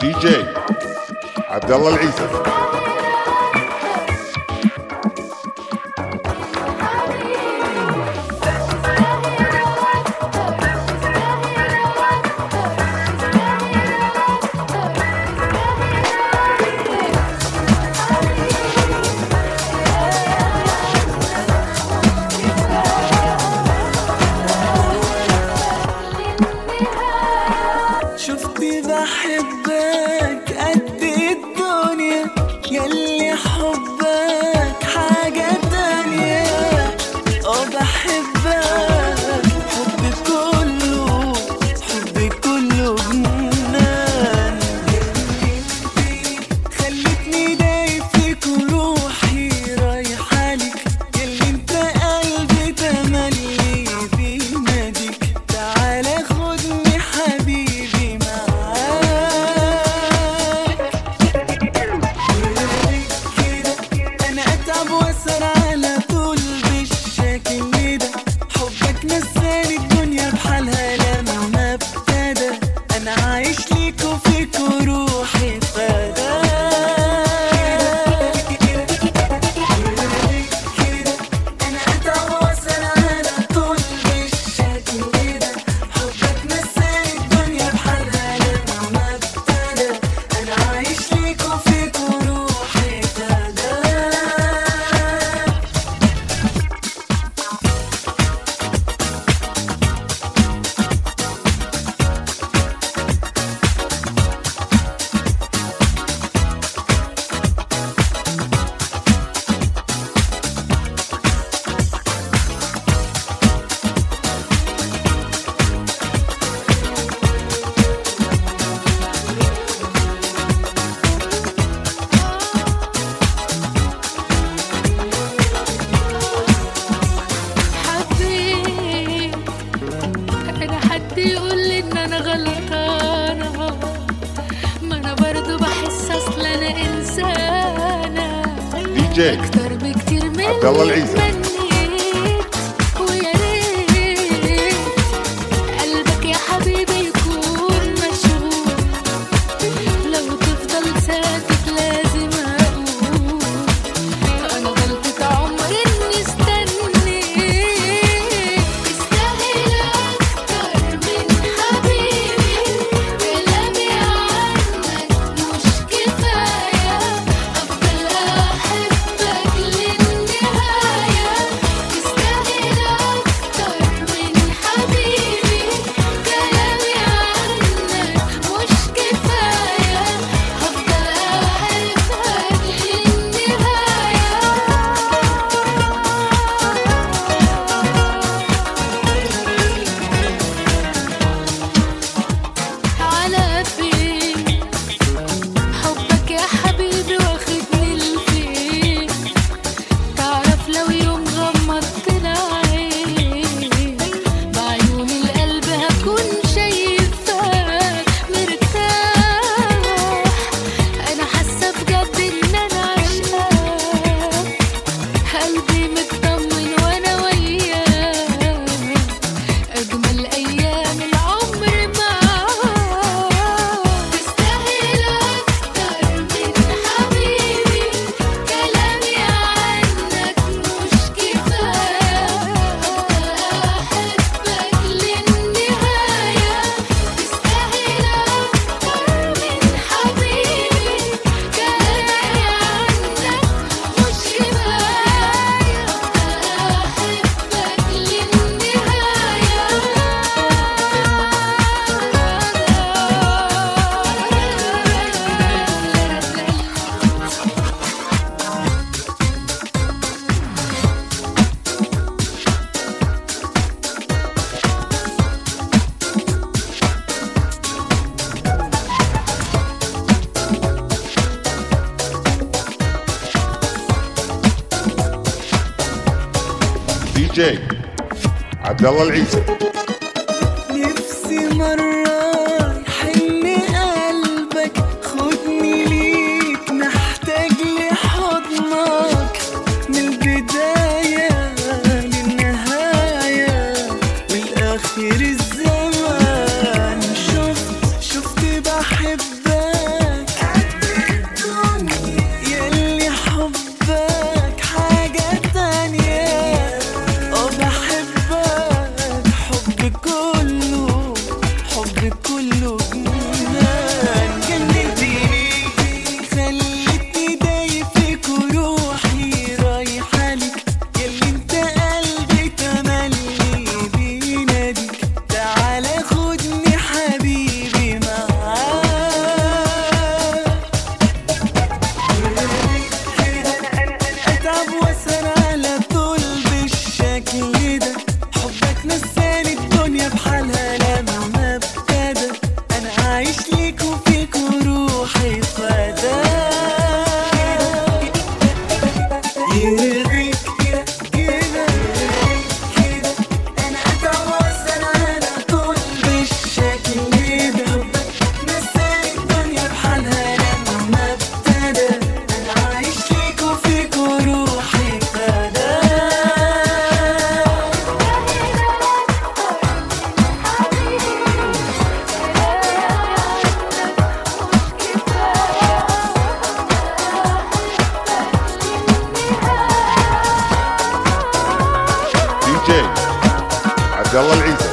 دي جي عبد الله العيسى شفتي بحبك قد الدنيا يلي حبك حاجة تانية اه بحبك حبي كله حبي كله جنان خلتني دايب فيك وروحي رايحة لك يلي انت قلبي تملي بيناديك تعالى خدني حبيبي معاك كده انا اتعب واسهر على طول بالشكل ده حبك نساني الدنيا بحالها لما ابتدى انا عايش ليك وفيك وروحي فداك كده انا اتعب واسهر على طول بالشكل ده حبك نساني الدنيا بحالها لما ابتدى انا عايش ليك وفيك وروحي فداك حبيت انا حد يقول لي ان انا غلطانه ما انا برضو بحس اصل انا انسانه دي جي اكتر بكتير من عبد الله اللي العيسى. تمنيت ويا ريت قلبك يا حبيبي يكون مشغول لو تفضل ساكت لازم اقول انا غلطة عمري اني استنيت تستاهل اكتر من حبيبي كلامي عنك مش كفاية افضل احبك للنهاية تستاهل اكتر من حبيبي كلامي عنك مش كفاية هفضل احبك للنهاية على فين حبك يا حبيبي واخدني لفين تعرف لو يوم غمضت العين بعيون القلب هكون شايفاك مرتاح انا حاسه بجد ان انا عشقاك قلبي مطمن وانا وياك اجمل ايام العمر معاك تستاهل اكتر من حبيبي كلامي عنك مش كفايه احبك للنهايه تستاهل اكتر من حبيبي كلامي عنك مش كفايه احبك للنهايه دي جي عبد الله العيسى نفسي مرة يحن قلبك خدني ليك محتاج لحضنك من البداية للنهاية والآخر الزمان شفت شفت بحبك عبد الله العيسى